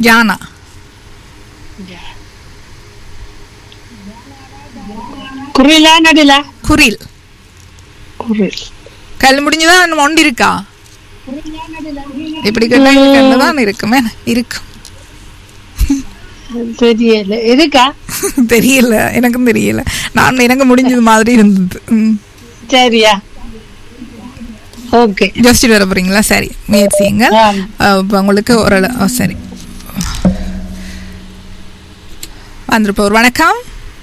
ஜானா குறிலா நடுலா குரில் குறில் கல் முடிஞ்சுதான் இன்னும் ஒன்று இருக்கா இப்படி கேட்டா தான் இருக்குமே இருக்கும் தெரியல இருக்கா தெரியல எனக்கும் தெரியல நான் எனக்கு முடிஞ்சது மாதிரி இருந்தது ம். சரியா ஓகே யோசிச்சுட்டு வர போறீங்களா சரி முயற்சிங்க ஆம். இப்போ உங்களுக்கு ஒரு ஓ, சரி வந்துருப்போர் வணக்கம்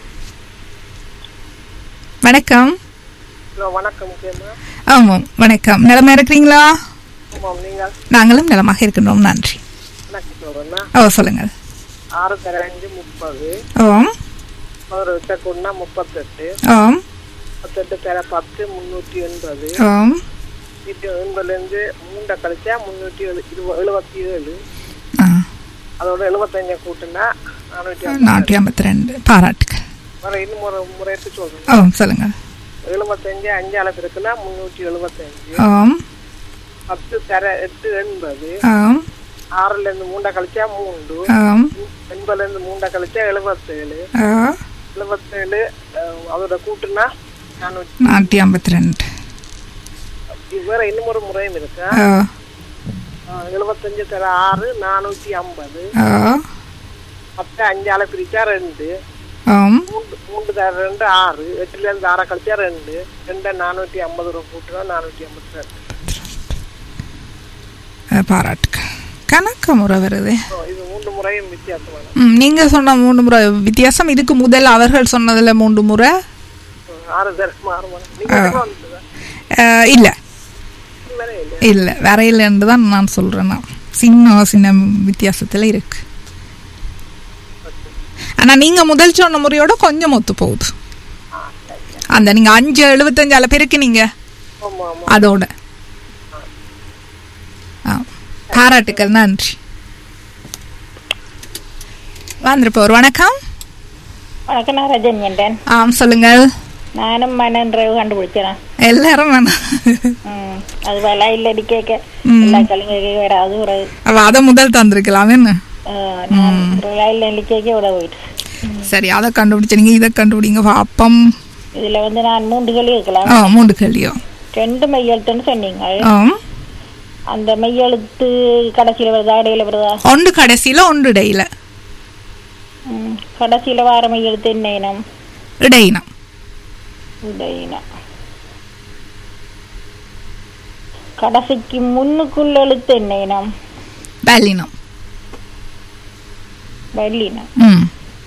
வணக்கம் ஹலோ வணக்கம் கேமா ஆமாம் வணக்கம் நிலமா இருக்கிறீங்களா ஆமாம் நீங்கள் நாங்களும் நலமாக இருக்கின்றோம் நன்றி எனக்கு சொல்றேன்னா ஓ சொல்லுங்கள் ஆறு தர அஞ்சு முப்பது ஓம் ஒரு செகண்ட்னா முப்பத்தெட்டு ஓம் முப்பத்தெட்டு தர பத்து முந்நூற்றி எண்பது ஓம் இது எண்பதுலேருந்து மூண்டை கழிச்சா முந்நூற்றி எழு இருபது எழுபத்தி ஏழு ஆ அதோட எழுபத்தஞ்சை கூட்டுனா நானூற்றி ஐம்பது நானூற்றி ஐம்பத்தி ரெண்டு பாராட்டுகள் வர இன்னும் ஒரு முறை எடுத்து சொல்றேன் ஓம் சொல்லுங்கள் எழுபத்தஞ்சு அஞ்சால இருக்குன்னா முந்நூற்றி எழுபத்தஞ்சு ஓம் பத்து தர எட்டு எண்பது ஓம் ஆறுல இருந்து மூண்டை கழிச்சா மூண்டு ஓம் எண்பதுல இருந்து மூண்டை கழிச்சா எழுபத்தேழு ஓ எழுபத்தேழு அஹ், அதோட கூட்டுனா நானூற்றி நானூற்றி ஐம்பத்தி ரெண்டு வேற இன்னும் ஒரு முறையும் இருக்கு ஓ அஹ், எழுபத்தஞ்சு தர ஆறு நானூற்றி ஐம்பது ஓ பத்து அஞ்சால பிரிச்சா ரெண்டு ஓம் மூன்று மூன்று தர ரெண்டு ஆறு எட்டுல இருந்து ஆறை கழிச்சா ரெண்டு ரெண்டை நானூற்றி ஐம்பது ரூபா கூட்டுனா நானூற்றி ஐம்பத்தி ரெண்டு அஹ், பாராட்டுகள் கணக்கு முறை வருது So, இது மூன்று முறையும் வித்தியாசமான ம், நீங்க சொன்ன மூன்று முறை வித்தியாசம் இதுக்கு முதல் அவர்கள் சொன்னதுல மூன்று முறை அஹ், ஆறு தர ஆறு முறை நீங்க எவ்வளவு வந்தது? அஹ், இல்ல வேற இல்லை இல்ல வரையிலன்னு தான் நான் சொல்றேன் நான் சின்ன சின்ன வித்தியாசத்துல இருக்கு ஆனா நீங்க முதல் சொன்ன முறையோட கொஞ்சம் ஒத்து போகுது அந்த நீங்க அஞ்சு எழுபத்தஞ்சால பெருக்கினீங்க ஆமா ஆமா அதோட ஆ பாராட்டுக்கள் நன்றி வந்திருப்போர் வணக்கம் வணக்கம் நான் ரஜன்யண்டன் ஆம் சொல்லுங்கள் நானும் மனன்றைவு கண்டுபிடிச்சேன் எல்லாரும் வேணாம் ம் அது வேலை இல்லை கேட்க ம். எல்லா கலிங்க விட அது ஒரு அவ அதை முதல் தந்திருக்கலாம் என்ன அஹ், நான் ரயில் எண்ணிக்கைக்கு விட போயிட்டு சரி அதை கண்டுபிடிச்ச நீங்க இதை கண்டுபிடிங்க பாப்பம் இதுல வந்து நான் மூன்று கேள்வி இருக்கலாம் ஆ மூன்று கேள்வியோ ரெண்டு மெய்யெழுத்துன்னு சொன்னீங்க ஆம் அந்த மெய்யெழுத்து கடைசியில வருதா இடையில வருதா ஒன்று கடைசியில ஒன்று இடையில ம், கடைசியில வார மெய்யெழுத்து என்ன இனம் இடையினம் இடையினம் கடைசிக்கு முன்னுக்குள்ள எழுத்து என்ன இனம் வல்லினம் வல்லினம் ம்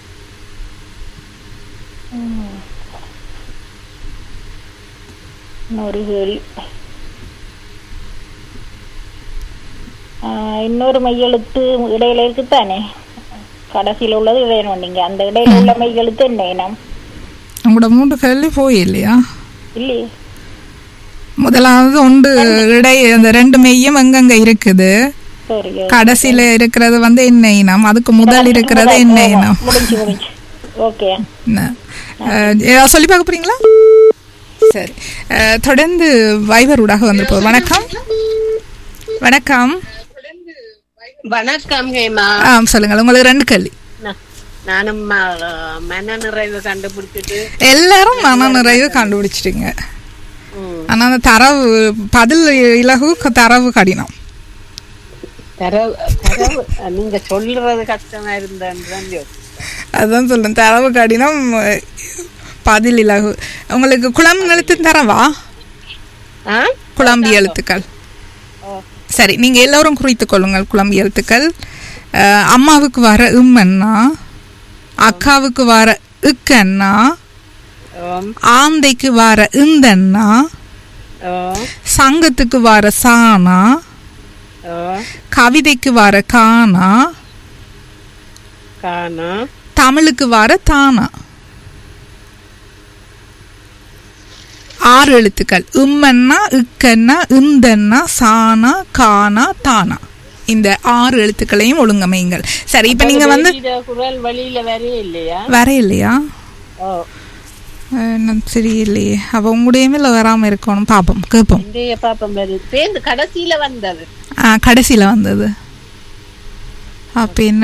இன்னொரு கேள்வி ஆஹ், இன்னொரு மையெழுத்து இடையில இருக்குத்தானே கடைசியில உள்ளது இடையணும் நீங்க அந்த இடையில உள்ள மையெழுத்து என்ன இனம் உங்களோட மூன்று கேள்வி போய் இல்லையா இல்லையே முதலாவது ஒன்று இடை அந்த ரெண்டு மெய்யும் எங்கெங்க இருக்குது சாரி கடைசியில இருக்கிறது வந்து என்ன இனம் அதுக்கு முதல் இருக்கிறது என்ன இனம் முடிஞ்சு முடிஞ்சு ஓகே என்ன? அஹ், ஏதாவது சொல்லி பார்க்க போறீங்களா சரி அஹ், தொடர்ந்து வைவர் ஊடாக வந்திருப்போம் வணக்கம் வணக்கம் வணக்கம் ஹேமா ஆ சொல்லுங்கள் உங்களுக்கு ரெண்டு கேள்வி நா- நானும் ம- மன நிறைவு கண்டுபிடிச்சிட்டு எல்லாரும் மன நிறைவு கண்டுபிடிச்சிட்டீங்க ம், ஆனா அந்த தரவு பதில் இலகு தரவு கடினம் தரவு தரவு நீங்க சொல்றது கஷ்டமா இருந்தேன்னு தான் யோசிச்சேன். அதான் சொல்றேன் தரவு கடினம் அஹ், பதில் இலகு உங்களுக்கு குழம்பு எழுத்து தரவா ஆ? குழம்பி எழுத்துக்கள் சரி நீங்க எல்லோரும் குறித்துக் கொள்ளுங்கள் குழம்பி எழுத்துக்கள் அஹ், அம்மாவுக்கு வர இம்மன்னா அக்காவுக்கு வர இக்கண்ணா ஓம், ஆந்தைக்கு வர இந்தண்ணா ஓம், சங்கத்துக்கு வர சானா ஓம், கவிதைக்கு வர கானா காணோம் தமிழுக்கு வர தானா ஆறு எழுத்துக்கள் இம்மன்னா இக்கன்னா இந்தன்னா சானா கானா தானா இந்த ஆறு எழுத்துக்களையும் ஒழுங்கமையுங்கள் சரி இப்ப நீங்க வந்து வெளியில குரல் வழியில வரே இல்லையா வர இல்லையா ஓ என்ன தெரியலையே அவ உங்களுடையமே இல்லை வராம இருக்கணும் பாப்போம் கேட்போம் இன்றைய பாப்பம் வருது சேர்ந்து கடைசியில வந்தது ஆ, கடைசியில வந்தது அப்ப என்ன